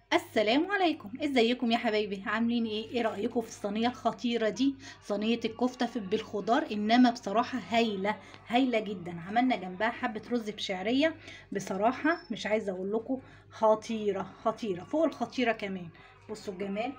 السلام عليكم ازيكم يا حبايبي عاملين ايه ايه رايكم في الصينيه الخطيره دي صينيه الكفته في- بالخضار انما بصراحه هايله هايله جدا عملنا جنبها حبه رز بشعريه بصراحه مش عايزه اقول لكم خطيره خطيره فوق الخطيره كمان بصوا الجمال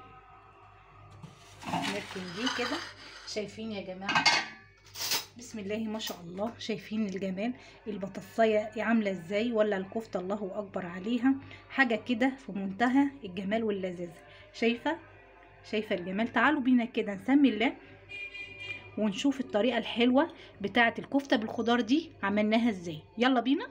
نركن دي كده شايفين يا جماعه بسم الله ما شاء الله شايفين الجمال البطاطسية عاملة ازاي ولا الكفتة الله اكبر عليها حاجة كده في منتهى الجمال واللذاذة شايفة شايفة الجمال تعالوا بينا كده نسمي الله ونشوف الطريقة الحلوة بتاعة الكفتة بالخضار دي عملناها ازاي يلا بينا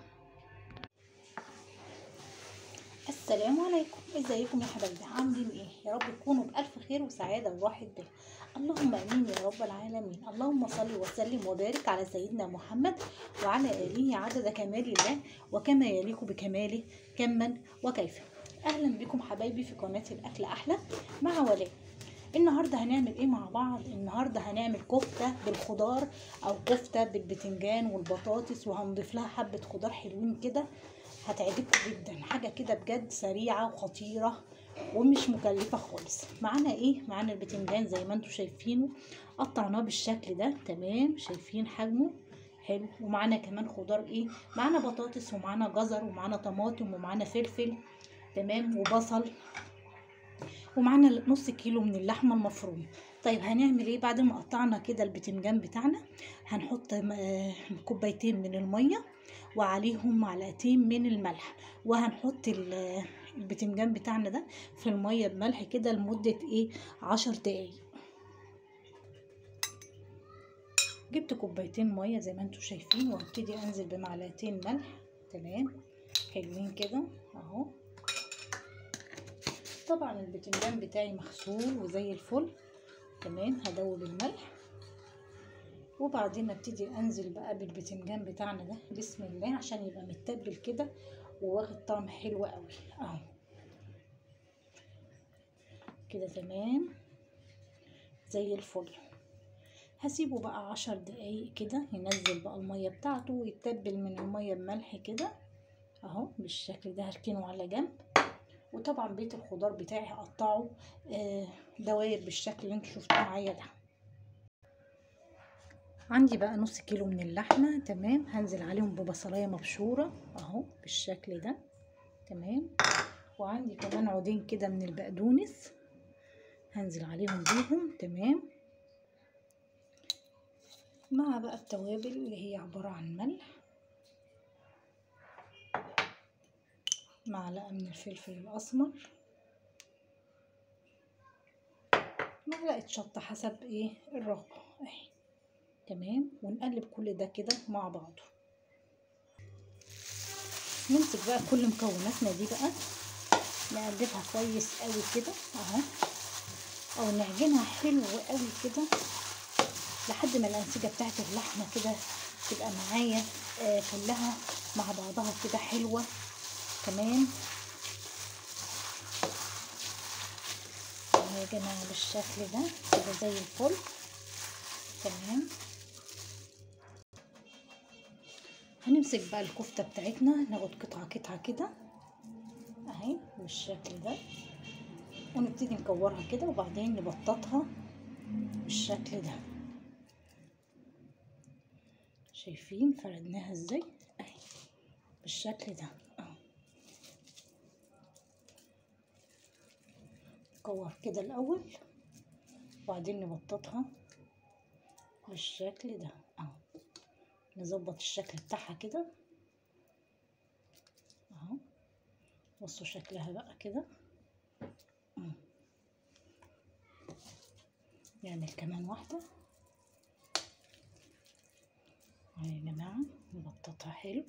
السلام عليكم ازيكم يا حبايبي عاملين ايه يا رب تكونوا بالف خير وسعاده وراحه بال اللهم امين يا رب العالمين اللهم صل وسلم وبارك على سيدنا محمد وعلى اله عدد كمال الله وكما يليق بكماله كما وكيف اهلا بكم حبايبي في قناه الاكل احلى مع ولاء النهارده هنعمل ايه مع بعض النهارده هنعمل كفته بالخضار او كفته بالبتنجان والبطاطس وهنضيف لها حبه خضار حلوين كده هتعجبكم جدا حاجه كده بجد سريعه وخطيره ومش مكلفه خالص معانا ايه معانا البتنجان زي ما انتم شايفينه قطعناه بالشكل ده تمام شايفين حجمه حلو ومعانا كمان خضار ايه معانا بطاطس ومعانا جزر ومعانا طماطم ومعانا فلفل تمام وبصل ومعانا نص كيلو من اللحمه المفرومه طيب هنعمل ايه بعد ما قطعنا كده البتنجان بتاعنا هنحط آه، كوبايتين من الميه وعليهم معلقتين من الملح وهنحط ال- البتنجان بتاعنا ده في الميه بملح كده لمده ايه عشر دقايق جبت كوبايتين ميه زي ما انتم شايفين وابتدي انزل بمعلقتين ملح تمام حلوين كده اهو طبعا البتنجان بتاعي مغسول وزي الفل تمام هدوب الملح وبعدين ابتدي انزل بقى بالبتنجان بتاعنا ده بسم الله عشان يبقى متبل كده وواخد طعم حلو قوي اهو كده تمام زي الفل هسيبه بقى عشر دقايق كده ينزل بقى المية بتاعته ويتبل من المية بملح كده اهو بالشكل ده هركنه على جنب وطبعا بيت الخضار بتاعي هقطعه آه دواير بالشكل اللي انتوا شفتوه معايا ده عندي بقى نص كيلو من اللحمة تمام هنزل عليهم ببصلاية مبشورة اهو بالشكل ده تمام وعندي كمان عودين كده من البقدونس هنزل عليهم بيهم تمام مع بقى التوابل اللي هي عبارة عن ملح معلقة من الفلفل الأسمر معلقة شطة حسب ايه الرغبة اهي تمام ونقلب كل ده كده مع بعضه نمسك بقى كل مكوناتنا دي بقى نقلبها كويس قوي كده اهو او نعجنها حلو قوي كده لحد ما الانسجه بتاعت اللحمه كده تبقى معايا آه كلها مع بعضها كده حلوه تمام اهو يا جماعه بالشكل ده كده زي الفل تمام هنمسك بقى الكفتة بتاعتنا ناخد قطعة قطعة كده اهي بالشكل ده ونبتدي نكورها كده وبعدين نبططها بالشكل ده شايفين فردناها ازاي اهي بالشكل ده اهو نكور كده الاول وبعدين نبططها بالشكل ده اهو نظبط الشكل بتاعها كده اهو بصوا شكلها بقى كده مم. نعمل كمان واحدة اهو يا جماعة نبططها حلو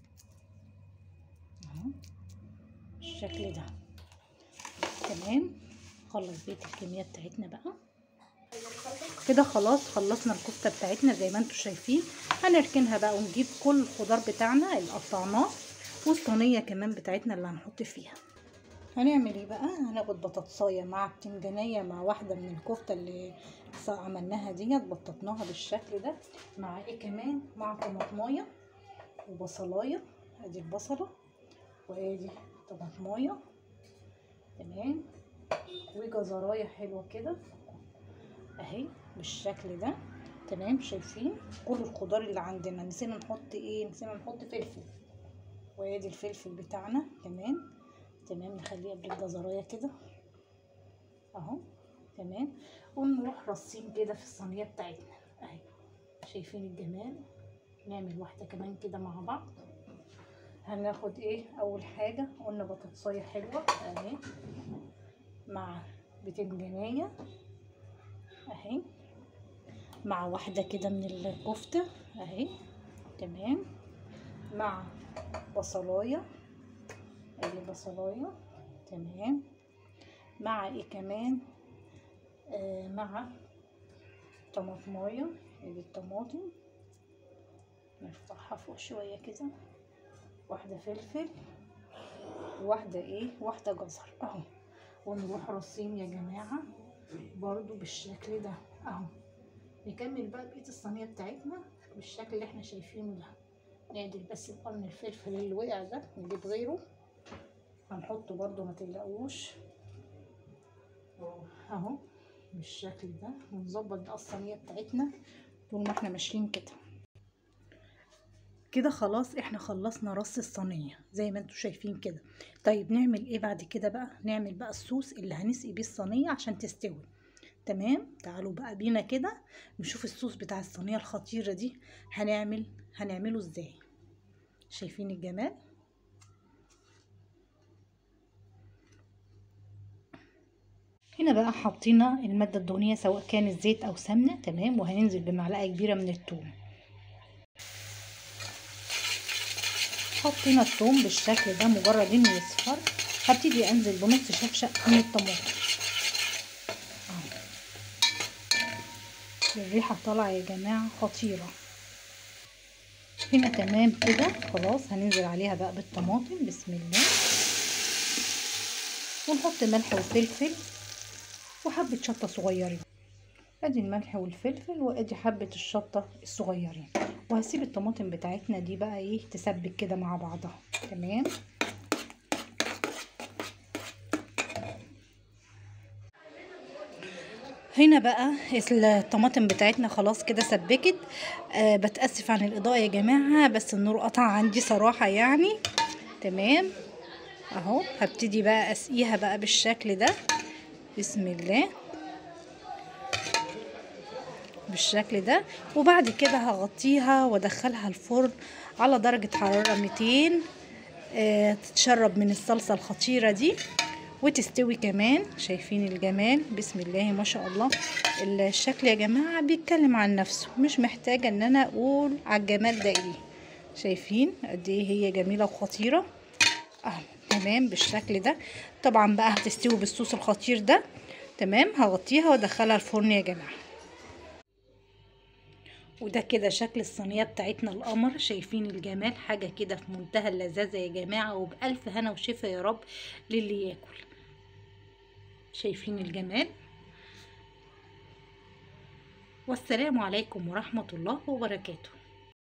اهو بالشكل ده تمام خلص بيت الكمية بتاعتنا بقى كده خلاص خلصنا الكفته بتاعتنا زي ما انتم شايفين هنركنها بقى ونجيب كل الخضار بتاعنا اللي قطعناه والصينيه كمان بتاعتنا اللي هنحط فيها هنعمل ايه بقى هناخد بطاطسايه مع بتنجانيه مع واحده من الكفته اللي عملناها ديت بططناها بالشكل ده مع ايه كمان مع طماطمايه وبصلايه ادي البصله وادي طماطمايه تمام وجزرايه حلوه كده اهي بالشكل ده تمام شايفين كل الخضار اللي عندنا نسينا نحط ايه نسينا نحط فلفل وادي الفلفل بتاعنا كمان تمام نخليه قبل الجزرايه كده اهو تمام ونروح رصين كده في الصينيه بتاعتنا اهي شايفين الجمال نعمل واحده كمان كده مع بعض هناخد ايه اول حاجه قلنا بطاطسايه حلوه اهي مع بتنجانيه اهي مع واحده كده من الكفته اهي تمام مع بصلايه ادي بصلايه تمام مع ايه كمان آه مع طماطمايه ادي الطماطم نرفعها فوق شويه كده واحده فلفل واحده ايه واحده جزر اهو ونروح رصين يا جماعه برضو بالشكل ده اهو نكمل بقى بقيه الصينيه بتاعتنا بالشكل اللي احنا شايفينه ده نعدل بس القرن الفلفل اللي وقع ده نجيب غيره هنحطه برضو ما تقلقوش اهو بالشكل ده ونظبط بقى الصينيه بتاعتنا طول ما احنا ماشيين كده كده خلاص احنا خلصنا رص الصينيه زي ما انتم شايفين كده طيب نعمل ايه بعد كده بقى نعمل بقى الصوص اللي هنسقي بيه الصينيه عشان تستوي تمام تعالوا بقى بينا كده نشوف الصوص بتاع الصينيه الخطيره دي هنعمل هنعمله ازاي شايفين الجمال هنا بقى حطينا المادة الدهنية سواء كانت زيت أو سمنة تمام وهننزل بمعلقة كبيرة من الثوم حطينا الثوم بالشكل ده مجرد انه يصفر هبتدي انزل بنص شفشق من الطماطم الريحة طالعة يا جماعة خطيرة هنا تمام كده خلاص هننزل عليها بقى بالطماطم بسم الله ونحط ملح وفلفل وحبة شطة صغيرين ادي الملح والفلفل وادي حبة الشطة الصغيرين وهسيب الطماطم بتاعتنا دي بقى ايه تسبك كده مع بعضها تمام هنا بقى الطماطم بتاعتنا خلاص كده سبكت آه بتأسف عن الإضاءة يا جماعة بس النور قطع عندي صراحة يعني تمام اهو هبتدي بقى اسقيها بقى بالشكل ده بسم الله بالشكل ده وبعد كده هغطيها وادخلها الفرن على درجة حرارة 200 آه تتشرب من الصلصة الخطيرة دي وتستوي كمان شايفين الجمال بسم الله ما شاء الله الشكل يا جماعة بيتكلم عن نفسه مش محتاجة ان انا اقول على الجمال ده ايه شايفين قد ايه هي جميلة وخطيرة اهو تمام بالشكل ده طبعا بقى هتستوي بالصوص الخطير ده تمام هغطيها وادخلها الفرن يا جماعه وده كده شكل الصينيه بتاعتنا القمر شايفين الجمال حاجه كده في منتهى اللذاذه يا جماعه وبالف هنا وشفا يا رب للي ياكل شايفين الجمال والسلام عليكم ورحمه الله وبركاته